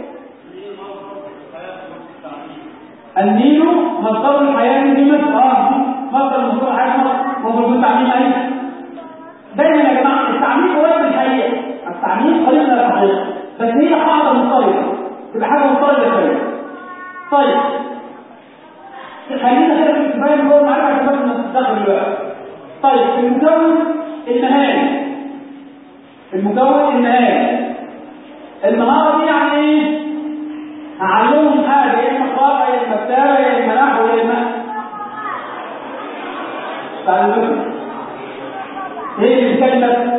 النيل مصدر الحياه في مصر اه مصدر مصدر الحياه مصدر تعميم ايه دايما يا جماعه التعميم هو الحقيقه التعميم قريب من الحقيقه بس هي قاعده مضطربه تبقى حاجه مضطربه شويه طيب خلينا كده في الكفايه اللي هو معرفه عشان بس نتدخل دلوقتي طيب المكون النهائي المكون النهائي المهاره دي يعني ايه؟ هعلمهم حاجه يا اما قراءه يا اما كتابه يا اما نحو يا اما تعلمهم هي الكلمة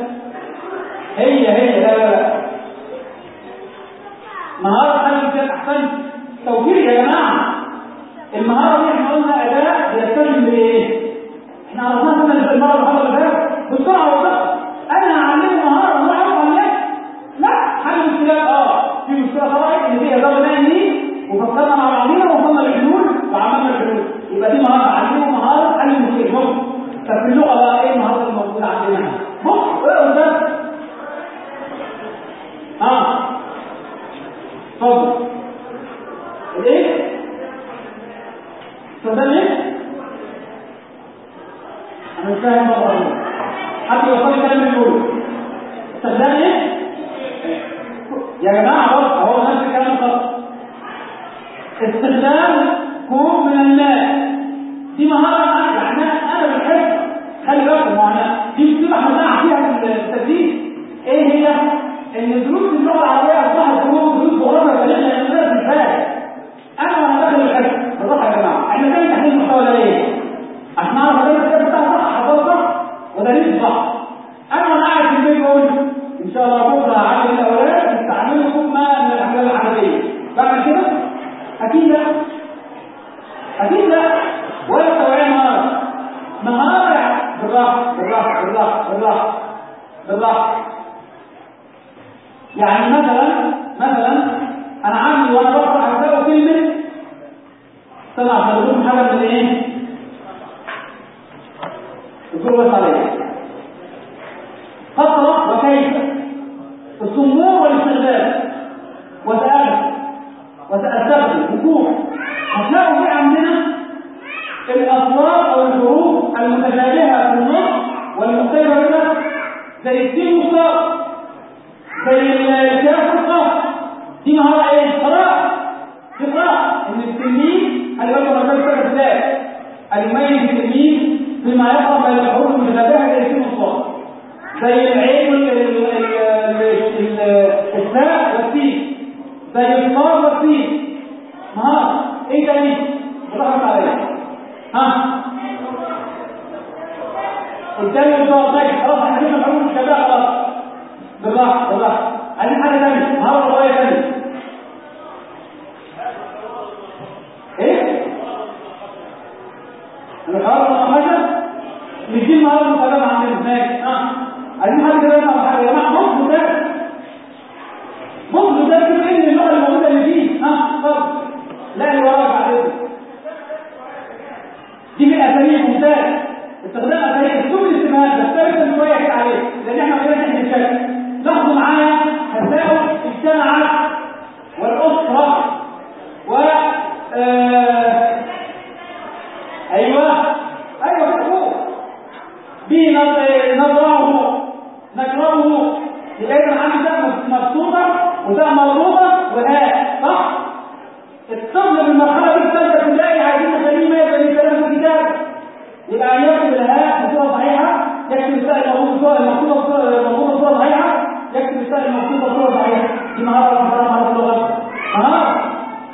هي هي لا لا لا مهارة حل الكلام أحسن توفير يا جماعه المهاره دي احنا قلنا اداء بيستلزم بايه؟ احنا عرفناها سنه اللي المره اللي حصلت ده بسرعه وبسرعه انا هعلمه مهاره هو عارف عمليات لا حل مشكلات اه في مشكله طلعت ان فيها ضرب نهائي وفكرنا مع بعضينا ووصلنا للحلول وعملنا الحلول يبقى دي مهاره علمه مهاره حل المشكله بص طب في اللغه بقى ايه المهاره الموجوده عندنا بص ايه قدام اه اتفضل الايه تصدق ايه انا مش فاهم بقى حد يوصل لي كلام يقول تصدق ايه يا جماعه برضه اهو نفس الكلام خالص استخدام كوب من الماء دي مهاره يعني انا بحب خلي بالكم معنا دي مصيبه احنا بنقع فيها في التدريس ايه هي ان دروس اللغه العربيه اصبحت دروس دروس جغرافيا تاريخ لان الناس بالفعل انا وانا داخل الحزب بالراحه يا جماعه احنا كان تحليل المحتوى ده ايه عشان اعرف ادرس الكتاب بتاعي صح حضرتك صح ودليل صح انا وانا قاعد في البيت بقول ان شاء الله بكره هعلم الاولاد يستعملوا ما من الاحوال العربيه بعمل كده اكيد لا اكيد لا ولا توعيه مهاره مهاره بالراحه بالراحه بالراحه بالراحه بالراحه يعني مثلا مثلا انا عندي وانا بقرا هتلاقوا كلمه سمع تقولون حاجه من ايه الجروب بس عليها فتره وكيف الصمور والاستخدام وسألت وسأستخدم وقوع هتلاقوا في عندنا الأصوات أو الحروف المتشابهة في النص والمختلفة كده زي السين والصاد زي الكاف والقاف دي مهارة ايه؟ قراءة دي قراءة ان التلميذ خلي بالكم انا بقول ازاي الميز التلميذ فيما يقرأ بين الحروف المتشابهة زي السين والصاد زي العين والساء والسين زي الصاد والسين مهارة ايه تاني؟ بضحك عليا ها الدم والصاد ماشي خلاص احنا جبنا الحروف المتشابهة خلاص بالراحة بالراحة عايزين حاجة تانية مهارة رواية تانية ايه؟ الحوار المناقشة مش دي المهارة المقدمة عندنا ماشي اه عايزين حد كده يسمع حاجة يا جماعة مصر ده مصر ده كده ايه اللغة الموجودة اللي فيه ها اتفضل لا اللي وراك بعد دي من الاساليب ممتاز استخدام اساليب كل الاستماعات بس انت شويه كده عليه لان احنا ما بنعملش الشكل لاحظوا معايا هتلاقوا اجتمعت والاسره و آه ايوه ايوه فوق دي نظره نكرهه يبقى اذا عندي ده مبسوطه وده مربوطه وها صح الطفل في المرحله دي الثالثه تلاقي عايزين نخليه ما يبقى الكلام في الكتاب يبقى يكتب الهاء بصوره صحيحه يكتب السائل الموجود بصوره المكتوبه بصوره الموجوده بصوره صحيحه يكتب السائل المكتوبه بصوره صحيحه دي مهاره مهاره مهاره اللغه مهاره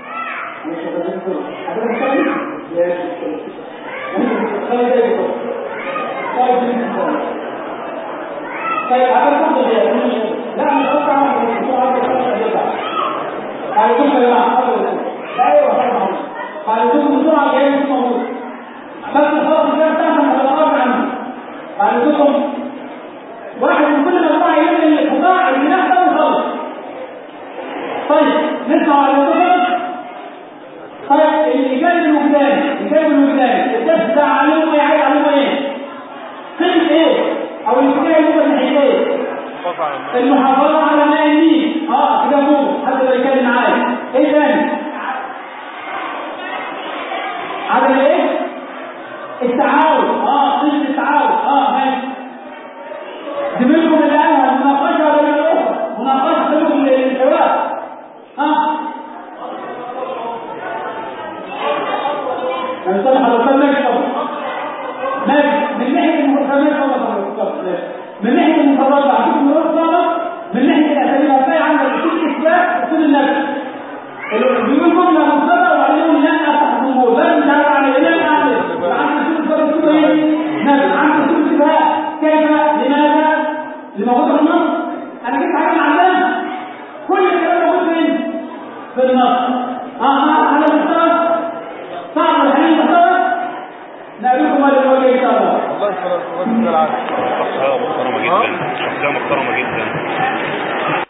طيب هذا كله لا مش قصة عن الموضوع هذا قالوا يا جماعة لا ايوه طبعا قالوا بسرعة جاي مش موجود بس خلاص الكلام بتاعهم هتتغاضى عنه قالوا لكم واحد من كل مجموعة يعمل القطاع الجناح ده ويخلص طيب نسمع على الكتب طيب الإجابة الوجداني الإجابة الوجداني الدرس ده علمه ايه عايز علمه ايه؟ قيمة ايه؟ أو الاتجاه اللغة الناحية ايه؟ المحافظة على ماء النيل اه كده فوق حد يقدر يتكلم معايا ايه تاني؟ عدم ايه؟ التعاون اه قيمة التعاون اه ماشي زميلكم اللي قالها مناقشة بين الأخرى مناقشة بينكم للجواب ها نستمع حضرتك ماشي طبعا ماشي من ناحية المفردات طبعا من ناحية المفردات عندكم مرة من ناحية الأساليب هتلاقي عندك أسلوب إثبات أسلوب النفس بيقول جملة مفردة وبعدين لن أفتح الجمهور لن مش عارف أعمل إيه لن أعمل عندك أسلوب إثبات أسلوب إيه؟ نفس عندك أسلوب استفهام كيف لماذا اللي موجود في النص أنا جبت حاجة عندنا كل الكلام موجود فين؟ في النص اه ده العكس شخصية محترمة جدا شخصية محترمة جدا